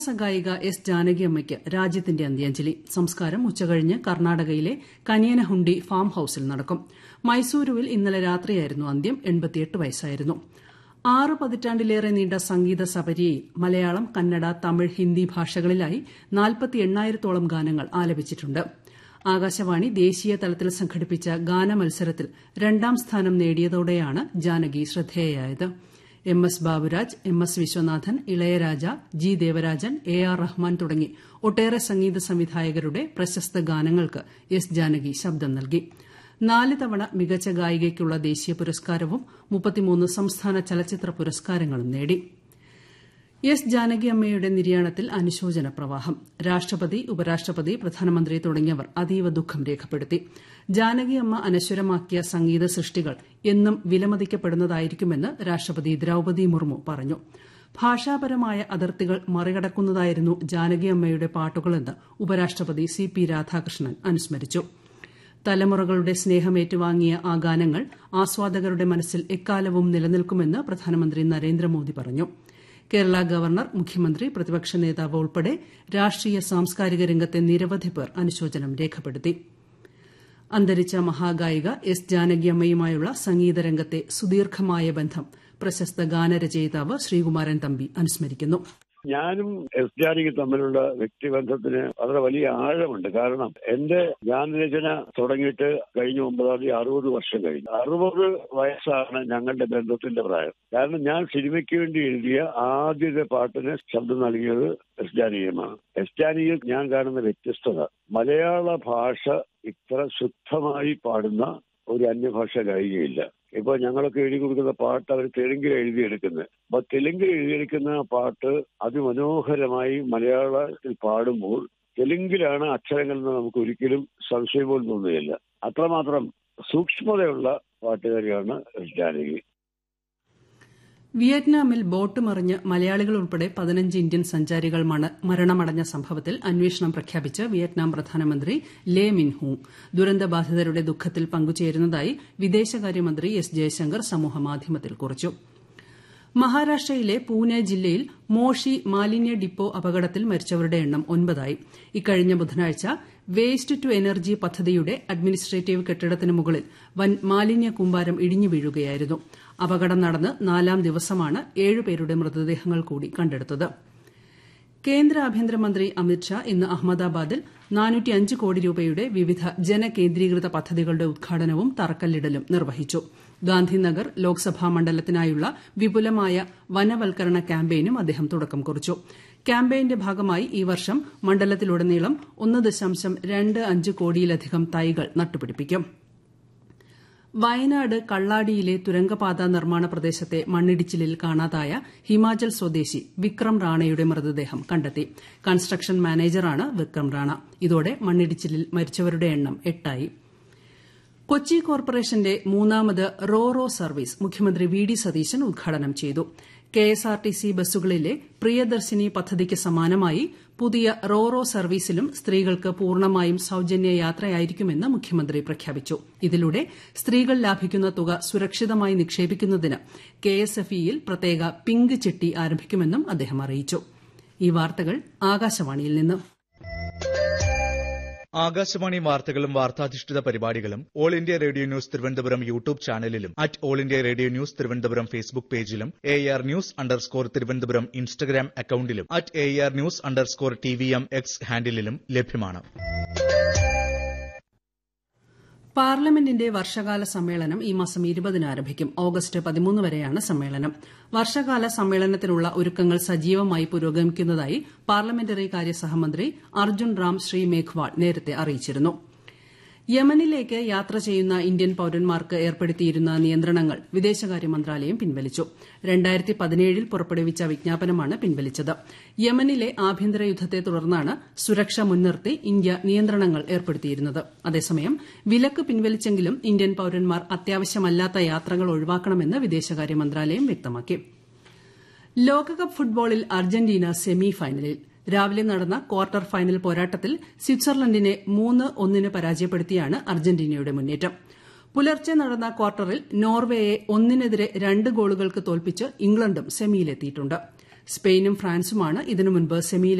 ഗായിക എസ് ജാനകിയമ്മയ്ക്ക് രാജ്യത്തിന്റെ അന്ത്യാഞ്ജലി സംസ്കാരം ഉച്ചകഴിഞ്ഞ് കർണാടകയിലെ കനിയനഹുണ്ടി ഫാം ഹൌസിൽ നടക്കും മൈസൂരുവിൽ ഇന്നലെ രാത്രിയായിരുന്നു അന്ത്യം വയസ്സായിരുന്നു ആറ് പതിറ്റാണ്ടിലേറെ നീണ്ട സംഗീത സപര്യയിൽ മലയാളം കന്നഡ തമിഴ് ഹിന്ദി ഭാഷകളിലായി നാൽപ്പത്തി എണ്ണായിരത്തോളം ഗാനങ്ങൾ ആലപിച്ചിട്ടുണ്ട് ആകാശവാണി ദേശീയ തലത്തിൽ സംഘടിപ്പിച്ച ഗാനമത്സരത്തിൽ രണ്ടാം സ്ഥാനം നേടിയതോടെയാണ് ജാനകി ശ്രദ്ധേയയായത് M S Baburaj M S Viswanathan Ilaiyaraaja G Devarajan A R Rahman തുടങ്ങി ഒട്ടേറെ സംഗീത സംവിധായകരുടെ പ്രശസ്ത ഗാനങ്ങൾക്ക് എസ് ജാനകി ശബ്ദം നൽകി നാല് തവണ മികച്ച ഗായികയ്ക്കുള്ള ദേശീയ പുരസ്കാരവും മുപ്പത്തിമൂന്ന് സംസ്ഥാന ചലച്ചിത്ര പുരസ്കാരങ്ങളും നേടി എസ് ജാനകിയമ്മയുടെ നിര്യാണത്തിൽ അനുശോചന പ്രവാഹം രാഷ്ട്രപതി ഉപരാഷ്ട്രപതി പ്രധാനമന്ത്രി തുടങ്ങിയവർ അതീവ ദുഃഖം രേഖപ്പെടുത്തി ജാനകിയമ്മ അനശ്വരമാക്കിയ സംഗീത സൃഷ്ടികൾ എന്നും വിലമതിക്കപ്പെടുന്നതായിരിക്കുമെന്ന് രാഷ്ട്രപതി ദ്രൌപദി മുർമു പറഞ്ഞു ഭാഷാപരമായ അതിർത്തികൾ മറികടക്കുന്നതായിരുന്നു ജാനകിയമ്മയുടെ പാട്ടുകളെന്ന് ഉപരാഷ്ട്രപതി സി പി രാധാകൃഷ്ണൻ അനുസ്മരിച്ചു തലമുറകളുടെ സ്നേഹമേറ്റുവാങ്ങിയ ആ ഗാനങ്ങൾ ആസ്വാദകരുടെ മനസ്സിൽ എക്കാലവും നിലനിൽക്കുമെന്ന് പ്രധാനമന്ത്രി നരേന്ദ്രമോദി പറഞ്ഞു കേരള ഗവർണർ മുഖ്യമന്ത്രി പ്രതിപക്ഷ നേതാവ് ഉൾപ്പെടെ രാഷ്ട്രീയ സാംസ്കാരിക രംഗത്തെ നിരവധി പേർ അനുശോചനം രേഖപ്പെടുത്തി അന്തരിച്ച മഹാഗായിക എസ് ജാനകിയമ്മയുമായുള്ള സംഗീതരംഗത്തെ സുദീർഘമായ ബന്ധം പ്രശസ്ത ഗാനരചയിതാവ് ശ്രീകുമാരൻ തമ്പി അനുസ്മരിക്കുന്നു ഞാനും എസ് ജാനകി തമ്മിലുള്ള വ്യക്തിബന്ധത്തിന് വളരെ വലിയ ആഴമുണ്ട് കാരണം എന്റെ ഗാനരചന തുടങ്ങിയിട്ട് കഴിഞ്ഞ ഒമ്പതാം തീയതി അറുപത് വർഷം കഴിഞ്ഞു അറുപത് വയസ്സാണ് ഞങ്ങളുടെ ബന്ധത്തിന്റെ പ്രായം കാരണം ഞാൻ സിനിമയ്ക്ക് വേണ്ടി എഴുതിയ ആദ്യത്തെ പാട്ടിന് ശബ്ദം നൽകിയത് എസ് ജാനകിയമാണ് എസ് ജാനകിയിൽ ഞാൻ കാണുന്ന വ്യത്യസ്തത മലയാള ഭാഷ ഇത്ര ശുദ്ധമായി പാടുന്ന ഒരു അന്യഭാഷ ഗായികയില്ല ഇപ്പൊ ഞങ്ങളൊക്കെ എഴുതി കൊടുക്കുന്ന പാട്ട് അവർ തെലുങ്കിൽ എഴുതിയെടുക്കുന്നത് അപ്പൊ തെലുങ്കിൽ എഴുതിയെടുക്കുന്ന പാട്ട് അതിമനോഹരമായി മലയാളത്തിൽ പാടുമ്പോൾ തെലുങ്കിലാണ് അക്ഷരങ്ങളിൽ നിന്ന് നമുക്ക് ഒരിക്കലും സംശയം പോലും തോന്നുകയില്ല അത്രമാത്രം സൂക്ഷ്മതയുള്ള പാട്ടുകാരിയാണ് ജാനകി വിയറ്റ്നാമിൽ ബോട്ട് മറിഞ്ഞ് മലയാളികൾ ഉൾപ്പെടെ പതിനഞ്ച് ഇന്ത്യൻ സഞ്ചാരികൾ മരണമടഞ്ഞ സംഭവത്തിൽ അന്വേഷണം പ്രഖ്യാപിച്ച് വിയറ്റ്നാം പ്രധാനമന്ത്രി ലേ മിൻഹു ദുരന്തബാധിതരുടെ ദുഃഖത്തിൽ പങ്കുചേരുന്നതായി വിദേശകാര്യമന്ത്രി എസ് ജയശങ്കർ സമൂഹമാധ്യമത്തിൽ കുറിച്ചു മഹാരാഷ്ട്രയിലെ പൂനെ ജില്ലയിൽ മോഷി മാലിന്യ ഡിപ്പോ അപകടത്തിൽ മരിച്ചവരുടെ എണ്ണം ഒൻപതായി ഇക്കഴിഞ്ഞ ബുധനാഴ്ച വേസ്റ്റ് ടു എനർജി പദ്ധതിയുടെ അഡ്മിനിസ്ട്രേറ്റീവ് കെട്ടിടത്തിന് മുകളിൽ വൻ മാലിന്യ കൂമ്പാരം ഇടിഞ്ഞു വീഴുകയായിരുന്നു അപകടം നടന്ന് നാലാം ദിവസമാണ് ഏഴുപേരുടെ മൃതദേഹങ്ങൾ കൂടി കണ്ടെടുത്തത് കേന്ദ്ര ആഭ്യന്തരമന്ത്രി അമിത്ഷാ ഇന്ന് അഹമ്മദാബാദിൽ കോടി രൂപയുടെ വിവിധ ജനകേന്ദ്രീകൃത പദ്ധതികളുടെ ഉദ്ഘാടനവും തറക്കല്ലിടലും നിർവഹിച്ചു ഗാന്ധിനഗർ ലോക്സഭാ മണ്ഡലത്തിനായുള്ള വിപുലമായ വനവൽക്കരണ ക്യാമ്പയിനും അദ്ദേഹം തുടക്കം കുറിച്ചു ക്യാമ്പയിന്റെ ഭാഗമായി ഈ വർഷം മണ്ഡലത്തിലുടനീളം ഒന്ന് ദശാംശം രണ്ട് അഞ്ച് കോടിയിലധികം തൈകൾ നട്ടുപിടിപ്പിക്കും വയനാട് കള്ളാടിയിലെ തുരങ്കപാത നിർമ്മാണ പ്രദേശത്തെ മണ്ണിടിച്ചിലിൽ കാണാതായ ഹിമാചൽ സ്വദേശി വിക്രം റാണയുടെ മൃതദേഹം കണ്ടെത്തി കൺസ്ട്രക്ഷൻ മാനേജറാണ് വിക്രം റാണ ഇതോടെ മണ്ണിടിച്ചിലിൽ മരിച്ചവരുടെ എണ്ണം എട്ടായി കൊച്ചി കോർപ്പറേഷന്റെ മൂന്നാമത് റോ റോ സർവീസ് മുഖ്യമന്ത്രി വി ഡി സതീശൻ ഉദ്ഘാടനം ചെയ്തു കെഎസ്ആർടിസി ബസ്സുകളിലെ പ്രിയദർശിനി പദ്ധതിക്ക് സമാനമായി പുതിയ റോ റോ സർവീസിലും സ്ത്രീകൾക്ക് പൂർണ്ണമായും സൌജന്യ യാത്രയായിരിക്കുമെന്ന് മുഖ്യമന്ത്രി പ്രഖ്യാപിച്ചു ഇതിലൂടെ സ്ത്രീകൾ ലാഭിക്കുന്ന തുക സുരക്ഷിതമായി നിക്ഷേപിക്കുന്നതിന് കെഎസ്എഫ്ഇയിൽ പ്രത്യേക പിങ്ക് ചിട്ടി ആരംഭിക്കുമെന്നും അദ്ദേഹം അറിയിച്ചു ഈ വാർത്തകൾ ആകാശവാണിയിൽ നിന്ന് ആകാശവാണി വാർത്തകളും വാർത്താധിഷ്ഠിത പരിപാടികളും All India Radio News Thiruvananthapuram YouTube ചാനലിലും at All India Radio News Thiruvananthapuram Facebook പേജിലും A R News underscore Thiruvananthapuram Instagram അക്കൌണ്ടിലും at A R News underscore T V M X ഹാൻഡിലും ലഭ്യമാണ് പാർലമെന്റിന്റെ വർഷകാല സമ്മേളനം ഈ മാസം ഇരുപതിന് ആരംഭിക്കും ഓഗസ്റ്റ് പതിമൂന്ന് വരെയാണ് സമ്മേളനം വർഷകാല സമ്മേളനത്തിനുള്ള ഒരുക്കങ്ങൾ സജീവമായി പുരോഗമിക്കുന്നതായി പാർലമെന്ററി കാര്യ സഹമന്ത്രി അർജുൻ റാം ശ്രീ മേഘ്വാൾ നേരത്തെ അറിയിച്ചിരുന്നു യമനിലേക്ക് യാത്ര ചെയ്യുന്ന ഇന്ത്യൻ പൌരന്മാർക്ക് ഏർപ്പെടുത്തിയിരുന്ന നിയന്ത്രണങ്ങൾ വിദേശകാര്യ മന്ത്രാലയം പിൻവലിച്ചു രണ്ടായിരത്തി പതിനേഴിൽ പുറപ്പെടുവിച്ച വിജ്ഞാപനമാണ് പിൻവലിച്ചത് യമനിലെ ആഭ്യന്തര യുദ്ധത്തെ തുടർന്നാണ് സുരക്ഷ മുൻനിർത്തി ഇന്ത്യ നിയന്ത്രണങ്ങൾ ഏർപ്പെടുത്തിയിരുന്നത് അതേസമയം വിലക്ക് പിൻവലിച്ചെങ്കിലും ഇന്ത്യൻ പൌരന്മാർ അത്യാവശ്യമല്ലാത്ത യാത്രകൾ ഒഴിവാക്കണമെന്ന് വിദേശകാര്യ മന്ത്രാലയം വ്യക്തമാക്കി ലോകകപ്പ് ഫുട്ബോളിൽ അർജന്റീന സെമി ഫൈനലിൽ രാവിലെ നടന്ന ക്വാർട്ടർ ഫൈനൽ പോരാട്ടത്തിൽ സ്വിറ്റ്സർലൻഡിനെ മൂന്ന് ഒന്നിന് പരാജയപ്പെടുത്തിയാണ് അർജന്റീനയുടെ മുന്നേറ്റം പുലർച്ചെ നടന്ന ക്വാർട്ടറിൽ നോർവേയെ ഒന്നിനെതിരെ രണ്ട് ഗോളുകൾക്ക് തോൽപ്പിച്ച് ഇംഗ്ലണ്ടും സെമിയിലെത്തിയിട്ടുണ്ട് സ്പെയിനും ഫ്രാൻസുമാണ് ഇതിനു മുൻപ് സെമിയിൽ